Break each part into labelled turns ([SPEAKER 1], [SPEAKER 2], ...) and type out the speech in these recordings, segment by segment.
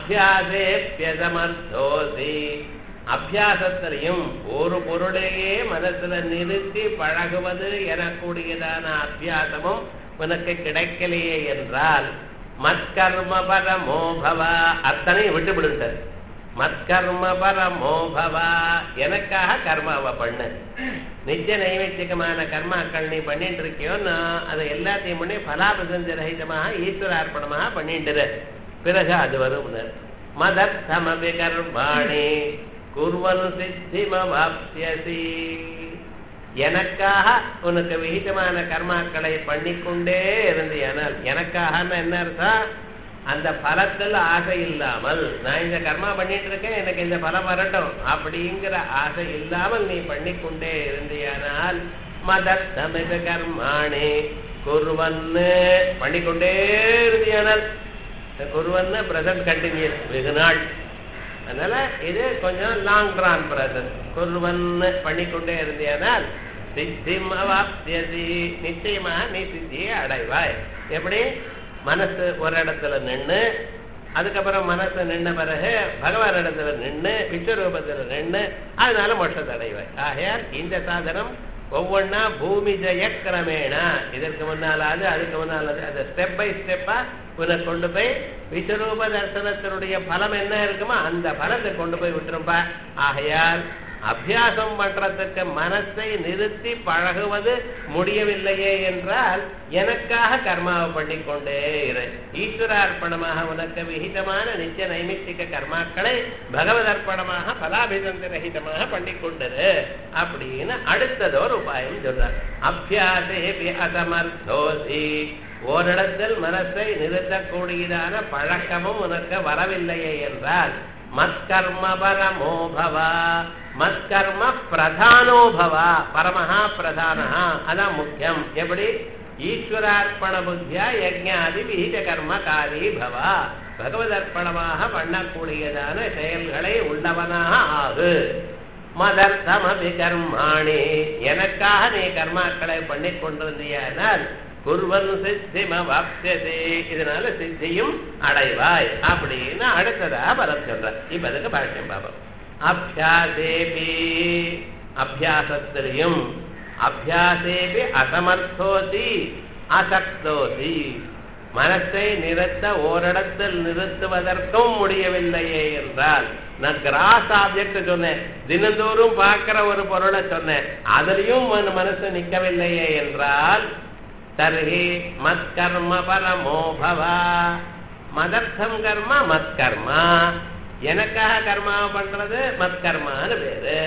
[SPEAKER 1] அபியாசேப்பியசமர்த்தோசி அபியாசத்திலையும் ஒரு பொருளையே மனசுல நிறுத்தி பழகுவது எனக்கூடியதான அபியாசமும் உனக்கு கிடைக்கலையே என்றால் மத்கர்ம பரமோபவா அத்தனையும் விட்டுவிடுங்க மத்கர்ம பரமோபவா எனக்காக கர்மாவை பண்ணு நித்திய நைவேத்தியமான கர்மாக்கள் நீ பண்ணிட்டு இருக்கியோன்னா அதை எல்லாத்தையும் பண்ணி பலாபசந்த ரஹிதமாக ஈஸ்வரார்ப்பணமாக பண்ணிட்டு பிறகு அது வரும் மதத்தமபி கர்மாணி குர்வன் சித்திமவாப்யசி எனக்காக உனக்கு விகிதமான கர்மாக்களை பண்ணிக்கொண்டே இருந்தியானால் எனக்காக என்ன அர்த்தம் அந்த பலத்தில் ஆசை இல்லாமல் நான் இந்த கர்மா பண்ணிட்டு இருக்கேன் எனக்கு இந்த பலம் வரட்டும் அப்படிங்கிற ஆசை இல்லாமல் நீ பண்ணிக்கொண்டே இருந்தியானால் மதத்தமிக கர்மாணி குருவன்னு பண்ணிக்கொண்டே இருந்தியானால் குருவன்னு பிரசன்ட் கண்டினியூஸ் வெகு நாள் அதனால இது கொஞ்சம் லாங் ரான் ப்ராசஸ் குருவன்னு பண்ணிக்கொண்டே இருந்தியானால் சித்திம் அவாப்தியதி நிச்சயமா நீ சித்தியை அடைவாய் எப்படி மனசு ஒரு இடத்துல நின்று அதுக்கப்புறம் மனசு நின்ன பிறகு பகவான் இடத்துல நின்று விஸ்வரூபத்துல நின்று அதனால மோட்சத்தை அடைவாய் ஆகையால் இந்த சாதனம் ஒவ்வொன்னா பூமி ஜெய கிரமேணா இதற்கு முன்னாலாது அதுக்கு முன்னாலாது அது ஸ்டெப் பை ஸ்டெப்பா உன்னை கொண்டு போய் விஸ்வரூப தரிசனத்தினுடைய பலம் என்ன இருக்குமோ அந்த பலத்தை கொண்டு போய் விட்டுருப்பா ஆகையால் அபியாசம் பண்றதுக்கு மனசை நிறுத்தி பழகுவது முடியவில்லையே என்றால் எனக்காக கர்மாவை பண்ணிக்கொண்டே இரு ஈஸ்வரார்ப்பணமாக உனக்கு விகிதமான நித்திய நைமித்திக கர்மாக்களை பகவத் அர்ப்பணமாக பலாபிசந்த ரகிதமாக பண்ணிக்கொண்டிரு அப்படின்னு அடுத்ததோர் உபாயம் சொல்றார் அபியாசே அசமர்த்தோசி ஓரிடத்தில் மனசை நிறுத்தக்கூடியதான பழக்கமும் உனக்கு வரவில்லையே என்றால் மத்கர்ம பரமோபவா மத்கர்ம பிரதானோபவா பரமஹா பிரதானஹா அதான் முக்கியம் எப்படி ஈஸ்வரார்ப்பண புத்தியா யஜ்ஞாதி விஹித கர்மகாரி பவா பகவத் அர்ப்பணமாக பண்ணக்கூடியதான செயல்களை உள்ளவனாக ஆகு மதர்த்தமபி கர்மாணி எனக்காக நீ கர்மாக்களை பண்ணி கொண்டிருந்தியானால் குருவன் சித்திமவாப்யதே இதனால சித்தியும் அடைவாய் அப்படின்னு அடுத்ததா பலம் சொல்ற இப்ப அதுக்கு பாஷ்யம் பாபம் அபியாசேபி அபியாசத்திலையும் அபியாசேபி அசமர்த்தோசி அசக்தோசி மனசை நிறுத்த ஓரிடத்தில் நிறுத்துவதற்கும் முடியவில்லையே என்றால் நான் கிராஸ் ஆப்ஜெக்ட் சொன்னேன் தினந்தோறும் பார்க்கிற ஒரு பொருளை சொன்னேன் அதுலயும் மனசு நிக்கவில்லையே என்றால் தர்ஹி மத்கர்ம பரமோ பவா மதர்த்தம் கர்ம மத்கர்மா எனக்காக கர்மா பண்றது மத்கர்மான்னு பேரு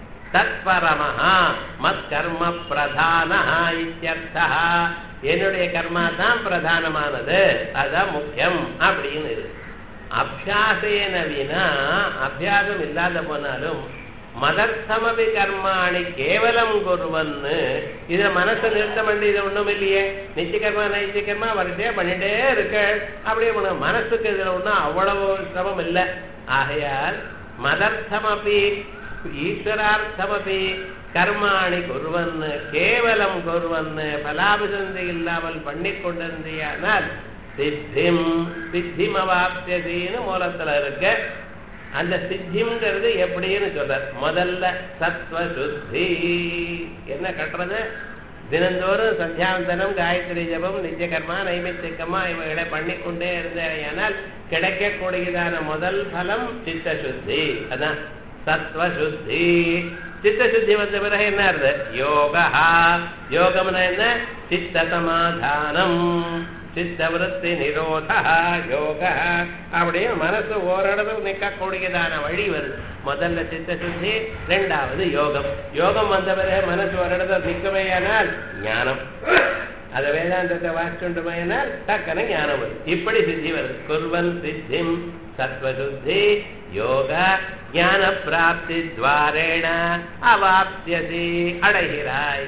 [SPEAKER 1] தத்பரமஹா மத்கர்ம பிரதானா இத்தியர்த்தா என்னுடைய கர்மா தான் பிரதானமானது அதான் முக்கியம் அப்படின்னு இருக்கு அபியாசேன வினா அபியாசம் இல்லாத போனாலும் மதர்த்தமபி கர்மாணி கேவலம் குருவன்னு இத மனசை நிறுத்த வேண்டிய இது ஒண்ணும் இல்லையே நித்திய கர்மா நைத்திய கர்மா வந்துட்டே பண்ணிட்டே இருக்க அப்படியே பண்ண மனசுக்கு இதுல ஒண்ணும் அவ்வளவு சிரமம் இல்லை ஆகையால் மதர்த்தமபி ஈஸ்வரார்த்தமபி கர்மாணி குருவன்னு கேவலம் குருவன்னு பலாபிசந்தி இல்லாமல் பண்ணி கொண்டிருந்தியானால் சித்திம் சித்திம் அவாப்தியதின்னு மூலத்துல இருக்க அந்த சித்திங்கிறது எப்படின்னு சொல்றார் முதல்ல சத்வ சுத்தி என்ன கட்டுறது தினந்தோறும் சந்தியாவந்தனம் காயத்ரி ஜபம் நித்திய கர்மா நைமித்திகமா இவைகளை பண்ணிக்கொண்டே இருந்தேனால் கிடைக்கக்கூடியதான முதல் பலம் சித்த சுத்தி அதான் சத்வ சுத்தி சித்த சுத்தி வந்த பிறகு என்ன இருந்தது யோகா யோகம்னா என்ன சித்த சமாதானம் சித்தவருத்தி நிரோத யோக அப்படியே மனசு ஓரளவு நிற்கக்கூடியதான வழி வருது முதல்ல சித்த சுத்தி ரெண்டாவது யோகம் யோகம் வந்த பிறகு மனசு ஒரு இடத்துல நிற்கமையானால் ஞானம் அத வேதாந்தத்தை வாசிச்சுண்டுமையானால் டக்குன ஞானம் வருது இப்படி சித்தி வருது குர்வன் சித்திம் சத்வசுத்தி யோக ஞான பிராப்தி துவாரேண அவாப்தியசி அடைகிறாய்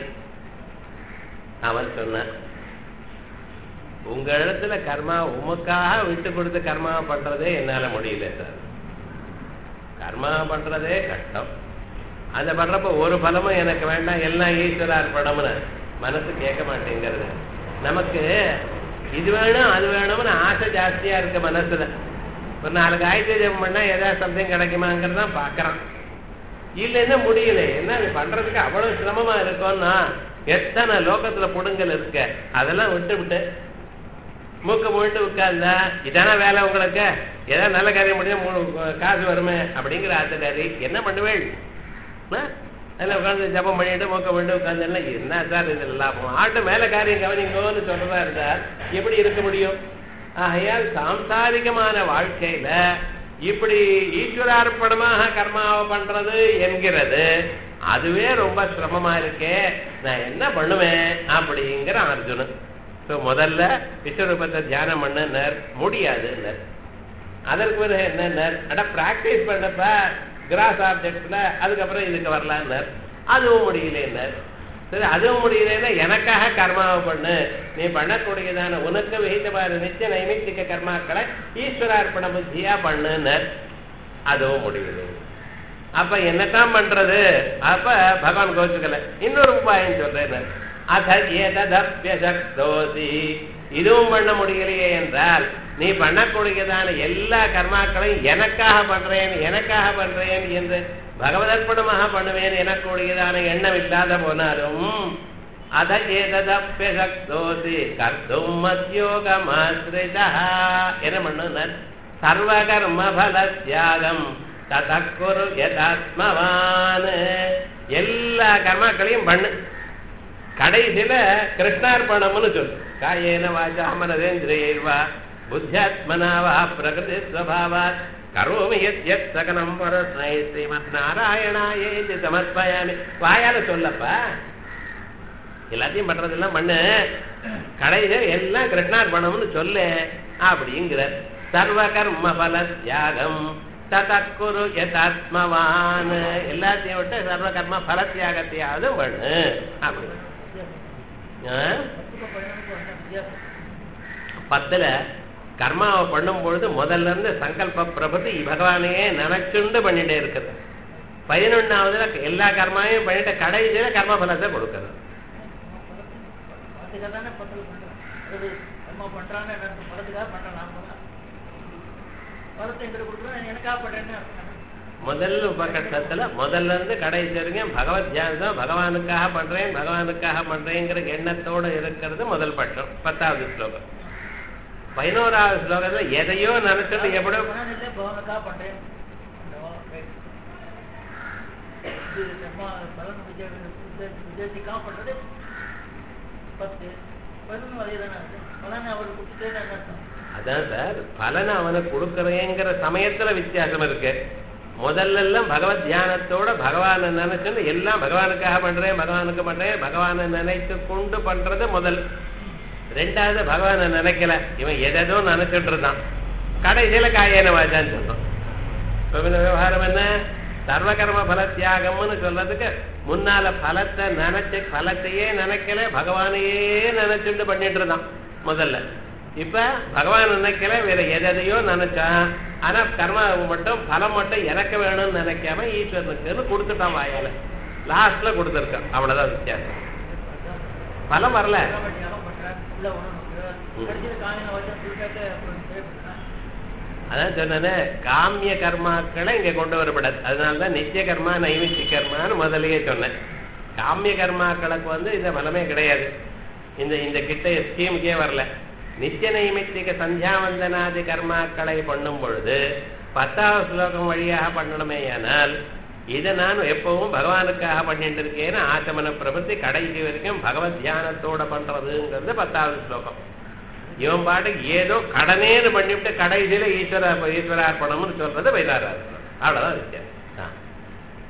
[SPEAKER 1] அவன் சொன்னான் உங்க இடத்துல கர்மா உமக்காக விட்டு கொடுத்து கர்மா பண்றதே என்னால முடியல சார் கர்மா பண்றதே கஷ்டம் அதை பண்றப்ப ஒரு பலமும் எனக்கு வேண்டாம் எல்லாம் ஈஸ்வரார்ப்பணம்னு மனசு கேட்க மாட்டேங்கிறது நமக்கு இது வேணும் அது வேணும்னு ஆசை ஜாஸ்தியா இருக்கு மனசுல ஒரு நாலு காயத்ரி ஜபம் பண்ணா ஏதாவது சம்திங் கிடைக்குமாங்கிறது தான் பார்க்கறான் இல்லைன்னா முடியல என்ன அது பண்றதுக்கு அவ்வளவு சிரமமா இருக்கும்னா எத்தனை லோகத்துல புடுங்கல் இருக்க அதெல்லாம் விட்டு விட்டு மூக்க மூட்டு உட்கார்ந்தா இதான வேலை உங்களுக்கு ஏதாவது நல்ல காரியம் முடிஞ்சா மூணு காசு வருமே அப்படிங்கிற ஆத்துக்காரி என்ன பண்ணுவேள் ஆ? அதில் உட்காந்து ஜபம் பண்ணிட்டு மூக்க மூட்டு உட்காந்து என்ன சார் இது லாபம் ஆட்டு மேல காரியம் கவனிங்கோன்னு சொல்றதா இருந்தா எப்படி இருக்க முடியும் ஆகையால் சாம்சாரிகமான வாழ்க்கையில இப்படி ஈஸ்வரார்ப்பணமாக கர்மாவை பண்றது என்கிறது அதுவே ரொம்ப சிரமமா இருக்கே நான் என்ன பண்ணுவேன் அப்படிங்கிற அர்ஜுனன் ஸோ முதல்ல விஸ்வரூபத்தை தியானம் பண்ணுனர் முடியாதுன்னர் அதற்கு பிறகு என்னன்னர் அட பிராக்டிஸ் பண்ணப்ப கிராஸ் ஆப்ஜெக்ட்ல அதுக்கப்புறம் இதுக்கு வரலான்னர் அதுவும் முடியலன்னர் சரி அதுவும் முடியலன்னா எனக்காக கர்மாவை பண்ணு நீ பண்ணக்கூடியதான உனக்கு விகிதமான நித்திய நைமித்திக கர்மாக்களை ஈஸ்வரார்ப்பண புத்தியா பண்ணுன்னர் அதுவும் முடியல அப்ப என்னத்தான் பண்றது அப்ப பகவான் கோச்சுக்கல இன்னொரு உபாயம் சொல்றேன் அத ஏததப்யசக்தோசி இதுவும் பண்ண முடியலையே என்றால் நீ பண்ணக்கூடியதான எல்லா கர்மாக்களையும் எனக்காக பண்றேன் எனக்காக பண்றேன் என்று பகவதர்ப்பணமாக பண்ணுவேன் எனக்கூடியதான எண்ணம் இல்லாத போனாலும் அத ஏததப்யசக்தோசி கர்த்தும் மத்யோகமாசிரிதா என்ன பண்ணுனர் சர்வகர்ம பல தியாகம் ததக்குரு யதாத்மவான் எல்லா கர்மாக்களையும் பண்ணு கடைசியில கிருஷ்ணார்ப்பணம்னு சொல்லு காயேன வாச்சா மனதேந்திரியர்வா புத்தியாத்மனாவா பிரகிருதி ஸ்வபாவாத் கரோமி யத் யத் சகலம் பரஸ்மை ஸ்ரீமத் நாராயணாயேதி சமர்ப்பயாமி வாயால சொல்லப்பா எல்லாத்தையும் பண்றதெல்லாம் பண்ணு கடைசியில எல்லாம் கிருஷ்ணார்ப்பணம்னு சொல்லு அப்படிங்கிற சர்வ கர்ம பல தியாகம் ததக்குரு யதாத்மவான் எல்லாத்தையும் விட்டு சர்வ கர்ம பல தியாகத்தையாவது பண்ணு அப்படி ஆ? பத்துல கர்மாவை பண்ணும் பொழுது முதல்ல இருந்து சங்கல்ப பிரபதி பகவானையே நினைச்சுண்டு பண்ணிட்டே இருக்குது பதினொன்னாவதுல எல்லா கர்மாவையும் பண்ணிட்டு கடைசியில கர்ம பலத்தை கொடுக்கறது
[SPEAKER 2] அதுக்காக தானே பத்தல் பண்றேன் அது நம்ம பண்றான்னு என்ன அர்த்தம்? பலத்துக்காக பண்றேன் நான் போல பலத்தை எங்கிட்ட கொடுக்குறேன் எனக்காக பண்றேன்னு அர்த்தம்.
[SPEAKER 1] முதல் உபகட்டத்துல முதல்ல இருந்து கடைசி வரைக்கும் பகவத் தியானம் பகவானுக்காக பண்றேன் பகவானுக்காக பண்றேங்கிற எண்ணத்தோட இருக்கிறது முதல் பட்சம் பத்தாவது ஸ்லோகம் பதினோராவது ஸ்லோகத்துல எதையோ நினைச்சிட்டு எப்படியோ
[SPEAKER 2] பலன் இல்லை, பகவானுக்காக பண்றேன் ஓ, right. இது நம்ம பலன் விஜய விஜய- விஜயத்துக்காக பண்றது பத்து பதினொன்று அதே தானே அர்த்தம். பலனை அவர் கொடுத்துட்டே தான் அர்த்தம்
[SPEAKER 1] அதான் சார் பலனை அவனுக்கு கொடுக்கறேங்கிற சமயத்துல வித்தியாசம் இருக்கு முதல்ல எல்லாம் பகவத் தியானத்தோட பகவானை நினைச்சுட்டு எல்லாம் பகவானுக்காக பண்றேன் பகவானுக்கு பண்றேன் பகவானை நினைத்து கொண்டு பண்றது முதல் ரெண்டாவது பகவானை நினைக்கல இவன் எதோ நினைச்சிட்டு இருந்தான் கடைசியில காயேன வாஜான்னு சொன்னான் இப்ப இவன விவகாரம் என்ன சர்வகர்ம பல தியாகம்னு சொல்றதுக்கு முன்னால பலத்தை நினைச்சு பலத்தையே நினைக்கல பகவானையே நினைச்சுட்டு பண்ணிட்டு இருந்தான் முதல்ல இப்ப பகவான் நினைக்கல வேற எதையோ நினைச்சான் ஆனா கர்ம மட்டும் பலம் மட்டும் இறக்க வேணும்னு நினைக்காம ஈஸ்வரனுக்குன்னு கொடுத்துட்டான் வாயால லாஸ்ட்ல கொடுத்துருக்கான் அவ்வளவுதான் வித்தியாசம் பலம் வரல
[SPEAKER 2] தியாகம் பண்றேன் உள்ள ஒன்று கடைசியில் காலையில் வச்சு சொல்லிட்டாக்க அப்புறம் செய்யப்படுறேன்
[SPEAKER 1] அதான் சொன்னேனே காமிய கர்மாக்களை இங்க கொண்டு வரப்படாது அதனாலதான் நித்திய கர்மா நைமித்திய கர்மான்னு முதல்லயே சொன்னேன் காமிய கர்மாக்களுக்கு வந்து இந்த பலமே கிடையாது இந்த இந்த கிட்ட ஸ்கீமுக்கே வரல நித்திய நைமித்திக சந்தியாவந்தனாதி கர்மாக்களை பண்ணும் பொழுது பத்தாவது ஸ்லோகம் வழியாக பண்ணணுமே ஆனால் இதை நான் எப்பவும் பகவானுக்காக பண்ணிட்டு இருக்கேன்னு ஆச்சமன பிரபத்தி கடைசி வரைக்கும் பகவத் தியானத்தோட பண்றதுங்கிறது பத்தாவது ஸ்லோகம் இவன் பாட்டுக்கு ஏதோ கடனேன்னு பண்ணிவிட்டு கடைசியில ஈஸ்வர ஈஸ்வரார்ப்பணம்னு சொல்றது வைதாரார்ப்பணம் அவ்வளவுதான் வித்தியாசம் ஆ.